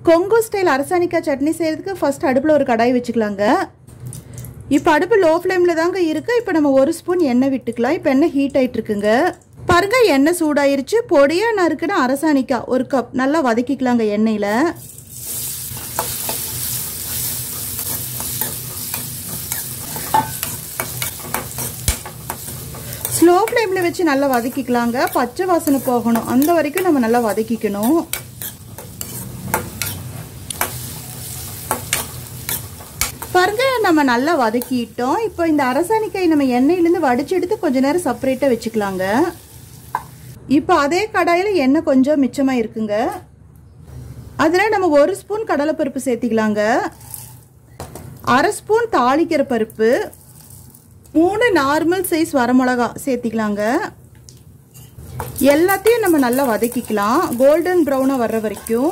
Kongu style அரசாணிக்காய் chutney செய்கிறதுக்கு first அடுப்பில் ஒரு கடாய் வச்சுக்கலாங்க இப்போ அடுப்பு லோ ஃப்ளேமில் தாங்க இருக்குது இப்போ நம்ம ஒரு ஸ்பூன் எண்ணெய் விட்டுக்கலாம் இப்போ எண்ணெய் ஹீட் ஆகிட்டு இருக்குங்க பாருங்க எண்ணெய் சூடாயிருச்சு பொடியாக நறுக்குன அரசாணிக்காய் ஒரு கப் நல்லா வதக்கிக்கலாங்க எண்ணெயில் ஸ்லோ ஃப்ளேமில் வச்சு நல்லா வதக்கிக்கலாங்க பச்சை வாசனை போகணும் அந்த வரைக்கும் நம்ம நல்லா வதக்கிக்கணும் பாருங்க நம்ம நல்லா வதக்கிட்டோம் இப்போ இந்த அரசாணிக்காய் நம்ம எண்ணெயிலேருந்து வடிச்சு எடுத்து கொஞ்ச நேரம் செப்பரேட்டாக வச்சுக்கலாங்க இப்போ அதே கடாயில் எண்ணெய் கொஞ்சம் மிச்சமாக இருக்குங்க அதில் நம்ம ஒரு ஸ்பூன் கடலைப்பருப்பு சேர்த்திக்கலாங்க அரை ஸ்பூன் தாளிக்கிற பருப்பு மூணு நார்மல் சைஸ் வரமிளகா சேர்த்திக்கலாங்க எல்லாத்தையும் நம்ம நல்லா வதக்கிக்கலாம் கோல்டன் ப்ரௌனாக வர்ற வரைக்கும்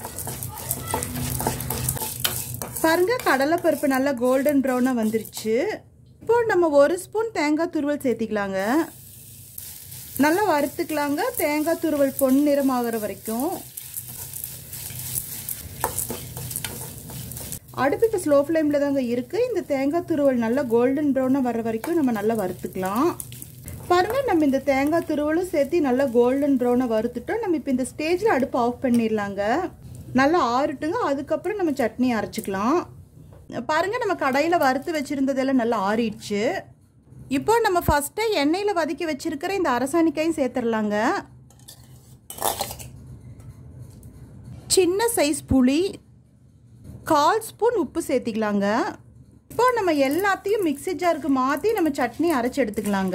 பாருங்க கடலைப்பருப்பு நல்லா கோல்டன் ப்ரௌனாக வந்துருச்சு இப்போ நம்ம ஒரு ஸ்பூன் தேங்காய் துருவல் சேர்த்திக்கலாங்க நல்லா வறுத்துக்கலாங்க தேங்காய் துருவல் பொன் நிறம் ஆகிற வரைக்கும் அடுப்பு இப்போ ஸ்லோ ஃப்ளேமில் தாங்க இருக்குது இந்த தேங்காய் துருவல் நல்லா கோல்டன் ப்ரௌனாக வர்ற வரைக்கும் நம்ம நல்லா வறுத்துக்கலாம் பாருங்கள் நம்ம இந்த தேங்காய் துருவலும் சேர்த்து நல்லா கோல்டன் ப்ரௌனாக வறுத்துட்டோம் நம்ம இப்போ இந்த ஸ்டேஜில் அடுப்பு ஆஃப் பண்ணிடலாங்க நல்லா ஆறுட்டுங்க அதுக்கப்புறம் நம்ம சட்னி அரைச்சிக்கலாம் பாருங்கள் நம்ம கடையில் வறுத்து வச்சுருந்ததெல்லாம் நல்லா ஆறிடுச்சு இப்போ நம்ம ஃபஸ்ட்டு எண்ணெயில் வதக்கி வச்சுருக்கிற இந்த அரசாணிக்காயும் சேர்த்துடலாங்க சின்ன சைஸ் புளி கால் ஸ்பூன் உப்பு சேர்த்திக்கலாங்க இப்போ நம்ம எல்லாத்தையும் மிக்சி ஜாருக்கு மாற்றி நம்ம சட்னி அரைச்சி எடுத்துக்கலாங்க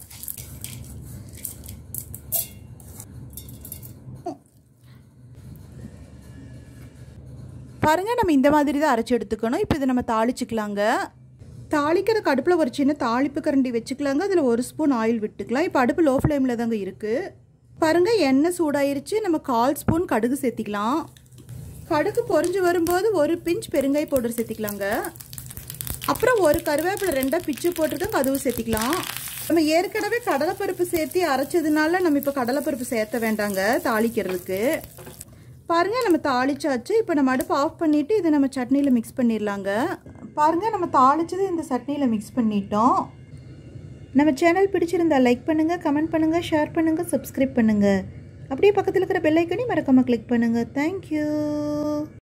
பாருங்க நம்ம இந்த மாதிரி தான் அரைச்சி எடுத்துக்கணும் இப்போ இதை நம்ம தாளிச்சுக்கலாங்க தாளிக்கிற கடுப்பில் ஒரு சின்ன தாளிப்பு கரண்டி வச்சுக்கலாங்க அதில் ஒரு ஸ்பூன் ஆயில் விட்டுக்கலாம் இப்போ அடுப்பு லோ ஃப்ளேமில் தாங்க இருக்குது பாருங்கள் எண்ணெய் சூடாயிருச்சு நம்ம கால் ஸ்பூன் கடுகு சேர்த்திக்கலாம் கடுகு பொறிஞ்சு வரும்போது ஒரு பிஞ்ச் பெருங்காய் பவுடர் சேர்த்திக்கலாங்க அப்புறம் ஒரு கருவேப்பிலை ரெண்டாக பிச்சு போட்டிருக்கோங்க அதுவும் சேர்த்திக்கலாம் நம்ம ஏற்கனவே கடலைப்பருப்பு சேர்த்து அரைச்சதுனால நம்ம இப்போ கடலைப்பருப்பு சேர்த்த வேண்டாங்க தாளிக்கிறதுக்கு பாருங்கள் நம்ம தாளிச்சாச்சு இப்போ நம்ம அடுப்பு ஆஃப் பண்ணிவிட்டு இதை நம்ம சட்னியில் மிக்ஸ் பண்ணிடலாங்க பாருங்கள் நம்ம தாளிச்சது இந்த சட்னியில் மிக்ஸ் பண்ணிட்டோம் நம்ம சேனல் பிடிச்சிருந்தா லைக் பண்ணுங்கள் கமெண்ட் பண்ணுங்கள் ஷேர் பண்ணுங்கள் சப்ஸ்கிரைப் பண்ணுங்கள் அப்படியே பக்கத்தில் இருக்கிற பெல் ஐக்கனையும் மறக்காமல் கிளிக் பண்ணுங்கள் தேங்க்யூ